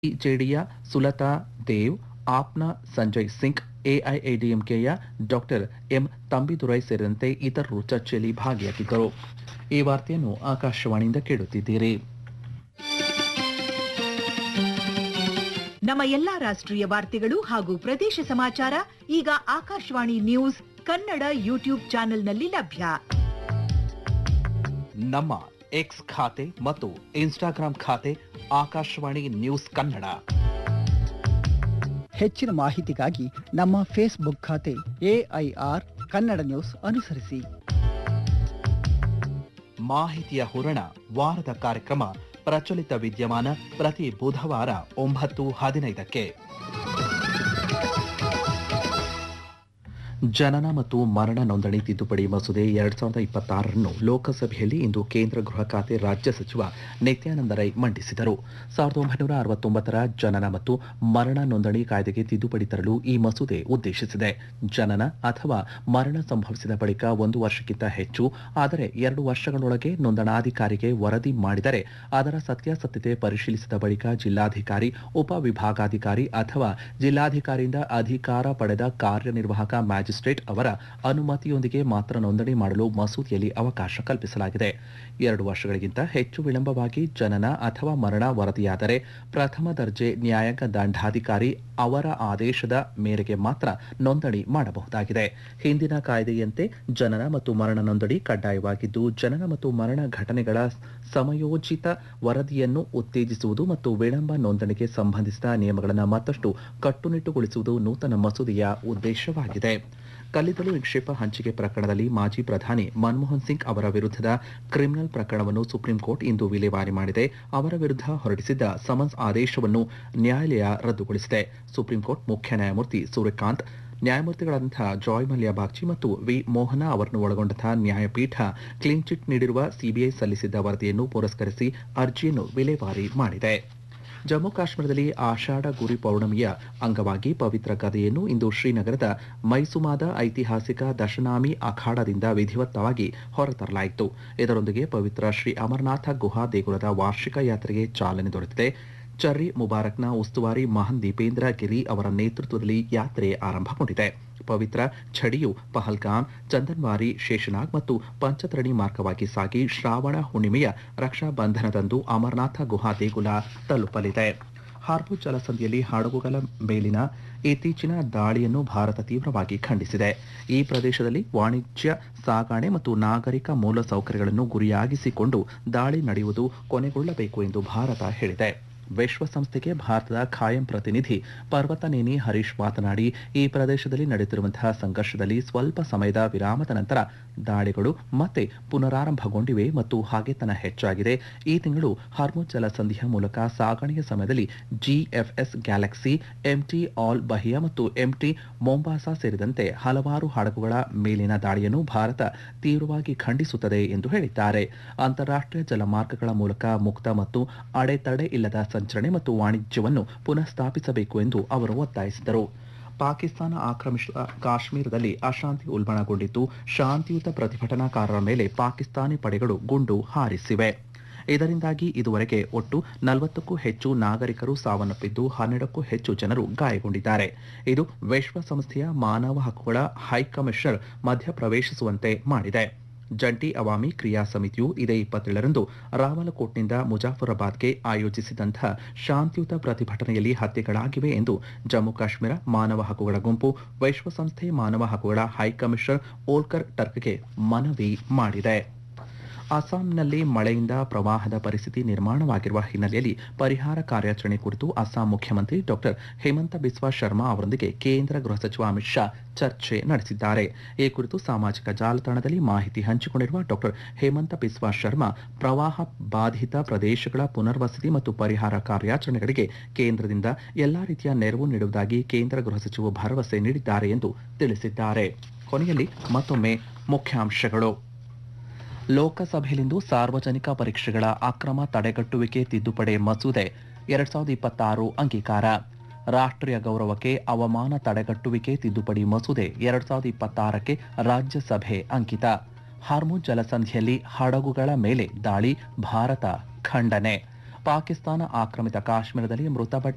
ಜೆಡಿಯ ಸುಲತಾ ದೇವ್ ಆಪ್ನ ಸಂಜಯ್ ಸಿಂಗ್ ಎಐಎಡಿಎಂಕೆಯ doctor M Thambidurai ಸೇರಿದಂತೆ ಇತರರು ಚರ್ಚೆಯಲ್ಲಿ ಭಾಗಿಯಾಗಿದ್ದರು ಈ ವಾರ್ತೆಯನ್ನು ಆಕಾಶವಾಣಿಯಿಂದ ಕೇಳುತ್ತಿದ್ದೀರಿ ನಮ್ಮ ಎಲ್ಲಾ ರಾಷ್ಟ್ರೀಯ ವಾರ್ತೆಗಳು ಹಾಗೂ ಪ್ರದೇಶ ಸಮಾಚಾರ ಈಗ ಆಕಾಶವಾಣಿ ನ್ಯೂಸ್ ಕನ್ನಡ ಯೂಟ್ಯೂಬ್ ಚಾನೆಲ್ನಲ್ಲಿ ಲಭ್ಯ ನಮ್ಮ ಎಕ್ಸ್ ಖಾತೆ ಮತ್ತು ಇನ್ಸ್ಟಾಗ್ರಾಂ ಖಾತೆ ಆಕಾಶವಾಣಿ ನ್ಯೂಸ್ ಕನ್ನಡ ಹೆಚ್ಚಿನ ಮಾಹಿತಿಗಾಗಿ ನಮ್ಮ ಫೇಸ್ಬುಕ್ ಖಾತೆ ಎಐಆರ್ ಕನ್ನಡ ನ್ಯೂಸ್ ಅನುಸರಿಸಿ ಮಾಹಿತಿಯ ಹೂರಣ ವಾರದ ಕಾರ್ಯಕ್ರಮ ಪ್ರಚಲಿತ ವಿದ್ಯಮಾನ ಪ್ರತಿ ಬುಧವಾರ ಒಂಬತ್ತು ಹದಿನೈದಕ್ಕೆ ಜನನ ಮತ್ತು ಮರಣ ನೋಂದಣಿ ತಿದ್ದುಪಡಿ ಮಸೂದೆ ಎರಡ್ ಸಾವಿರದ ಇಪ್ಪತ್ತಾರನ್ನು ಲೋಕಸಭೆಯಲ್ಲಿ ಇಂದು ಕೇಂದ್ರ ಗೃಹ ಖಾತೆ ರಾಜ್ಯ ಸಚಿವ ನಿತ್ಯಾನಂದ ರೈ ಮಂಡಿಸಿದರು ಸಾವಿರದ ಒಂಬೈನೂರ ಅರವತ್ತೊಂಬತ್ತರ ಜನನ ಮತ್ತು ಮರಣ ನೋಂದಣಿ ಕಾಯ್ದೆಗೆ ತಿದ್ದುಪಡಿ ತರಲು ಈ ಮಸೂದೆ ಉದ್ದೇಶಿಸಿದೆ ಜನನ ಅಥವಾ ಮರಣ ಸಂಭವಿಸಿದ ಬಳಿಕ ಒಂದು ವರ್ಷಕ್ಕಿಂತ ಹೆಚ್ಚು ಆದರೆ ಎರಡು ವರ್ಷಗಳೊಳಗೆ ನೋಂದಣಾಧಿಕಾರಿಗೆ ವರದಿ ಮಾಡಿದರೆ ಅದರ ಸತ್ಯಾಸತ್ಯತೆ ಪರಿಶೀಲಿಸಿದ ಬಳಿಕ ಜಿಲ್ಲಾಧಿಕಾರಿ ಉಪವಿಭಾಗಾಧಿಕಾರಿ ಅಥವಾ ಜಿಲ್ಲಾಧಿಕಾರಿಯಿಂದ ಅಧಿಕಾರ ಪಡೆದ ಕಾರ್ಯನಿರ್ವಾಹಕ ಮ್ಯಾಜಿಸ್ಟ್ರೇಟ್ ಅವರ ಅನುಮತಿಯೊಂದಿಗೆ ಮಾತ್ರ ನೋಂದಣಿ ಮಾಡಲು ಮಸೂದೆಯಲ್ಲಿ ಅವಕಾಶ ಕಲ್ಪಿಸಲಾಗಿದೆ ಎರಡು ವರ್ಷಗಳಿಗಿಂತ ಹೆಚ್ಚು ವಿಳಂಬವಾಗಿ ಜನನ ಅಥವಾ ಮರಣ ವರದಿಯಾದರೆ ಪ್ರಥಮ ದರ್ಜೆ ನ್ಯಾಯಾಂಗ ದಂಡಾಧಿಕಾರಿ ಅವರ ಆದೇಶದ ಮೇರೆಗೆ ಮಾತ್ರ ನೋಂದಣಿ ಮಾಡಬಹುದಾಗಿದೆ ಹಿಂದಿನ ಕಾಯ್ದೆಯಂತೆ ಜನನ ಮತ್ತು ಮರಣ ನೋಂದಣಿ ಕಡ್ಡಾಯವಾಗಿದ್ದು ಜನನ ಮತ್ತು ಮರಣ ಘಟನೆಗಳ ಸಮಯೋಚಿತ ವರದಿಯನ್ನು ಉತ್ತೇಜಿಸುವುದು ಮತ್ತು ವಿಳಂಬ ನೋಂದಣಿಗೆ ಸಂಬಂಧಿಸಿದ ನಿಯಮಗಳನ್ನು ಮತ್ತಷ್ಟು ಕಟ್ಟುನಿಟ್ಟುಗೊಳಿಸುವುದು ನೂತನ ಮಸೂದೆಯ ಉದ್ದೇಶವಾಗಿದೆ ಕಲ್ಲಿದ್ದಲು ನಿಕ್ಷೇಪ ಹಂಚಿಕೆ ಪ್ರಕರಣದಲ್ಲಿ ಮಾಜಿ ಪ್ರಧಾನಿ ಮನಮೋಹನ್ ಸಿಂಗ್ ಅವರ ವಿರುದ್ಧದ ಕ್ರಿಮಿನಲ್ ಪ್ರಕರಣವನ್ನು ಸುಪ್ರೀಂ ಕೋರ್ಟ್ ಇಂದು ವಿಲೇವಾರಿ ಮಾಡಿದೆ ಅವರ ವಿರುದ್ಧ ಹೊರಡಿಸಿದ್ದ ಸಮನ್ಸ್ ಆದೇಶವನ್ನು ನ್ಯಾಯಾಲಯ ರದ್ದುಗೊಳಿಸಿದೆ ಸುಪ್ರೀಂ ಕೋರ್ಟ್ ಮುಖ್ಯ ನ್ಯಾಯಮೂರ್ತಿ ಸೂರ್ಯಕಾಂತ್ ನ್ಯಾಯಮೂರ್ತಿಗಳಾದಂತಹ ಜಾಯ್ ಮಲ್ಯ ಬಾಗ್ಚಿ ಮತ್ತು ವಿ ಮೋಹನ ಅವರನ್ನು ಒಳಗೊಂಡಂತಹ ನ್ಯಾಯಪೀಠ ಕ್ಲೀನ್ ಚಿಟ್ ನೀಡಿರುವ ಸಿಬಿಐ ಸಲ್ಲಿಸಿದ್ದ ವರದಿಯನ್ನು ಪುರಸ್ಕರಿಸಿ ಅರ್ಜಿಯನ್ನು ವಿಲೇವಾರಿ ಮಾಡಿದೆ ಜಮ್ಮು ಕಾಶ್ಮೀರದಲ್ಲಿ ಆಷಾಢ ಗುರಿ ಪೌರ್ಣಮಿಯ ಅಂಗವಾಗಿ ಪವಿತ್ರ ಗದೆಯನ್ನು ಇಂದು ಶ್ರೀನಗರದ ಮೈಸುಮಾದ ಐತಿಹಾಸಿಕ ದಶನಾಮಿ ಅಖಾಡದಿಂದ ವಿಧಿವತ್ತವಾಗಿ ಹೊರತರಲಾಯಿತು ಇದರೊಂದಿಗೆ ಪವಿತ್ರ ಶ್ರೀ ಅಮರನಾಥ ಗುಹಾ ದೇಗುಲದ ವಾರ್ಷಿಕ ಯಾತ್ರೆಗೆ ಚಾಲನೆ ದೊರೆತಿದೆ ಚರ್ರಿ ಮುಬಾರಕ್ನ ಉಸ್ತುವಾರಿ ಮಹನ್ ದೀಪೇಂದ್ರ ಗಿರಿ ಅವರ ನೇತೃತ್ವದಲ್ಲಿ ಯಾತ್ರೆ ಆರಂಭಗೊಂಡಿದೆ ಪವಿತ್ರ ಛಡಿಯು ಪಹಲ್ಗಾಮ್ ಚಂದನ್ವಾರಿ ಶೇಷನಾಗ್ ಮತ್ತು ಪಂಚತರಣಿ ಮಾರ್ಗವಾಗಿ ಸಾಗಿ ಶ್ರಾವಣ ಹುಣ್ಣಿಮೆಯ ರಕ್ಷಾ ಬಂಧನದಂದು ಅಮರನಾಥ ಗುಹಾ ದೇಗುಲ ತಲುಪಲಿದೆ ಹಾರ್ಮುಜ್ ಜಲಸಂಧಿಯಲ್ಲಿ ಹಡಗುಗಳ ಮೇಲಿನ ಇತ್ತೀಚಿನ ದಾಳಿಯನ್ನು ಭಾರತ ತೀವ್ರವಾಗಿ ಖಂಡಿಸಿದೆ ಈ ಪ್ರದೇಶದಲ್ಲಿ ವಾಣಿಜ್ಯ ಸಾಗಣೆ ಮತ್ತು ನಾಗರಿಕ ಮೂಲಸೌಕರ್ಯಗಳನ್ನು ಗುರಿಯಾಗಿಸಿಕೊಂಡು ದಾಳಿ ನಡೆಯುವುದು ಕೊನೆಗೊಳ್ಳಬೇಕು ಎಂದು ಭಾರತ ಹೇಳಿದೆ ವಿಶ್ವಸಂಸ್ಥೆಗೆ ಭಾರತದ ಖಾಯಂ ಪ್ರತಿನಿಧಿ ಪರ್ವತನೇನಿ ಹರೀಶ್ ಮಾತನಾಡಿ ಈ ಪ್ರದೇಶದಲ್ಲಿ ನಡೆಯುತ್ತಿರುವಂತಹ ಸಂಘರ್ಷದಲ್ಲಿ ಸ್ವಲ್ಪ ಸಮಯದ ವಿರಾಮದ ನಂತರ ದಾಳಿಗಳು ಮತ್ತೆ ಪುನರಾರಂಭಗೊಂಡಿವೆ ಮತ್ತು ಹಾಗೆತನ ಹೆಚ್ಚಾಗಿದೆ ಈ ತಿಂಗಳು ಹಾರ್ಮುಜ್ ಜಲಸಂಧಿಯ ಮೂಲಕ ಸಾಗಣೆಯ ಸಮಯದಲ್ಲಿ GFS galaxy MT Al Bahia ಮತ್ತು ಎಂಟಿ ಮೊಂಬಾಸಾ ಸೇರಿದಂತೆ ಹಲವಾರು ಹಡಗುಗಳ ಮೇಲಿನ ದಾಳಿಯನ್ನು ಭಾರತ ತೀವ್ರವಾಗಿ ಖಂಡಿಸುತ್ತದೆ ಎಂದು ಹೇಳಿದ್ದಾರೆ ಅಂತಾರಾಷ್ಟ್ರೀಯ ಜಲಮಾರ್ಗಗಳ ಮೂಲಕ ಮುಕ್ತ ಮತ್ತು ಅಡೆತಡೆ ಇಲ್ಲದ ಸಂಚರಣೆ ಮತ್ತು ವಾಣಿಜ್ಯವನ್ನು ಪುನಃ ಸ್ಥಾಪಿಸಬೇಕು ಎಂದು ಅವರು ಒತ್ತಾಯಿಸಿದರು ಪಾಕಿಸ್ತಾನ ಆಕ್ರಮಿಸಿದ ಕಾಶ್ಮೀರದಲ್ಲಿ ಅಶಾಂತಿ ಉಲ್ಬಣಗೊಂಡಿದ್ದು ಶಾಂತಿಯುತ ಪ್ರತಿಭಟನಾಕಾರರ ಮೇಲೆ ಪಾಕಿಸ್ತಾನಿ ಪಡೆಗಳು ಗುಂಡು ಹಾರಿಸಿವೆ ಇದರಿಂದಾಗಿ ಇದುವರೆಗೆ ಒಟ್ಟು ನಲವತ್ತಕ್ಕೂ ಹೆಚ್ಚು ನಾಗರಿಕರು ಸಾವನ್ನಪ್ಪಿದ್ದು ಹನ್ನೆರಡಕ್ಕೂ ಹೆಚ್ಚು ಜನರು ಗಾಯಗೊಂಡಿದ್ದಾರೆ ಇದು ವಿಶ್ವಸಂಸ್ಥೆಯ ಮಾನವ ಹಕ್ಕುಗಳ ಹೈಕಮಿಷನರ್ ಮಧ್ಯಪ್ರವೇಶಿಸುವಂತೆ ಮಾಡಿದೆ ಜಂಟಿ ಅವಾಮಿ ಕ್ರಿಯಾ ಸಮಿತಿಯು ಇದೇ ಇಪ್ಪತ್ತೇಳರಂದು ರಾವಲಕೋಟ್ನಿಂದ ಮುಜಾಫರಾಬಾದ್ಗೆ ಆಯೋಜಿಸಿದಂತಹ ಶಾಂತಿಯುತ ಪ್ರತಿಭಟನೆಯಲ್ಲಿ ಹತ್ಯೆಗಳಾಗಿವೆ ಎಂದು ಜಮ್ಮು ಕಾಶ್ಮೀರ ಮಾನವ ಹಕ್ಕುಗಳ ಗುಂಪು ವಿಶ್ವಸಂಸ್ಥೆ ಮಾನವ ಹಕ್ಕುಗಳ ಹೈಕಮಿಷನರ್ ಓಲ್ಕರ್ ಟರ್ಕ್ಗೆ ಮನವಿ ಮಾಡಿದೆ ಅಸ್ಸಾಂನಲ್ಲಿ ಮಳೆಯಿಂದ ಪ್ರವಾಹದ ಪರಿಸ್ಥಿತಿ ನಿರ್ಮಾಣವಾಗಿರುವ ಹಿನ್ನೆಲೆಯಲ್ಲಿ ಪರಿಹಾರ ಕಾರ್ಯಾಚರಣೆ ಕುರಿತು ಅಸ್ಸಾಂ ಮುಖ್ಯಮಂತ್ರಿ ಡಾಕ್ಟರ್ ಹೇಮಂತ ಬಿಸ್ವಾ ಶರ್ಮಾ ಅವರೊಂದಿಗೆ ಕೇಂದ್ರ ಗೃಹ ಸಚಿವ ಅಮಿತ್ ಶಾ ಚರ್ಚೆ ನಡೆಸಿದ್ದಾರೆ ಈ ಕುರಿತು ಸಾಮಾಜಿಕ ಜಾಲತಾಣದಲ್ಲಿ ಮಾಹಿತಿ ಹಂಚಿಕೊಂಡಿರುವ ಡಾಕ್ಟರ್ ಹೇಮಂತ ಬಿಸ್ವಾ ಶರ್ಮಾ ಪ್ರವಾಹ ಬಾಧಿತ ಪ್ರದೇಶಗಳ ಪುನರ್ವಸತಿ ಮತ್ತು ಪರಿಹಾರ ಕಾರ್ಯಾಚರಣೆಗಳಿಗೆ ಕೇಂದ್ರದಿಂದ ಎಲ್ಲಾ ರೀತಿಯ ನೆರವು ನೀಡುವುದಾಗಿ ಕೇಂದ್ರ ಗೃಹ ಸಚಿವರು ಭರವಸೆ ನೀಡಿದ್ದಾರೆ ಎಂದು ತಿಳಿಸಿದ್ದಾರೆ ಕೊನೆಯಲ್ಲಿ ಮತ್ತೊಮ್ಮೆ ಮುಖ್ಯಾಂಶಗಳು ಲೋಕಸಭೆಯಲ್ಲಿಂದು ಸಾರ್ವಜನಿಕ ಪರೀಕ್ಷೆಗಳ ಅಕ್ರಮ ತಡೆಗಟ್ಟುವಿಕೆ ತಿದ್ದುಪಡಿ ಮಸೂದೆ ಎರಡ್ ಸಾವಿರದ ಇಪ್ಪತ್ತಾರು ಅಂಗೀಕಾರ ರಾಷ್ಟ್ರೀಯ ಗೌರವಕ್ಕೆ ಅವಮಾನ ತಡೆಗಟ್ಟುವಿಕೆ ತಿದ್ದುಪಡಿ ಮಸೂದೆ ಎರಡ್ ಸಾವಿರದ ಇಪ್ಪತ್ತಾರಕ್ಕೆ ರಾಜ್ಯಸಭೆ ಅಂಕಿತ ಹಾರ್ಮುಜ್ ಜಲಸಂಧಿಯಲ್ಲಿ ಹಡಗುಗಳ ಮೇಲೆ ದಾಳಿ ಭಾರತ ಖಂಡನೆ ಪಾಕಿಸ್ತಾನ ಆಕ್ರಮಿತ ಕಾಶ್ಮೀರದಲ್ಲಿ ಮೃತಪಟ್ಟ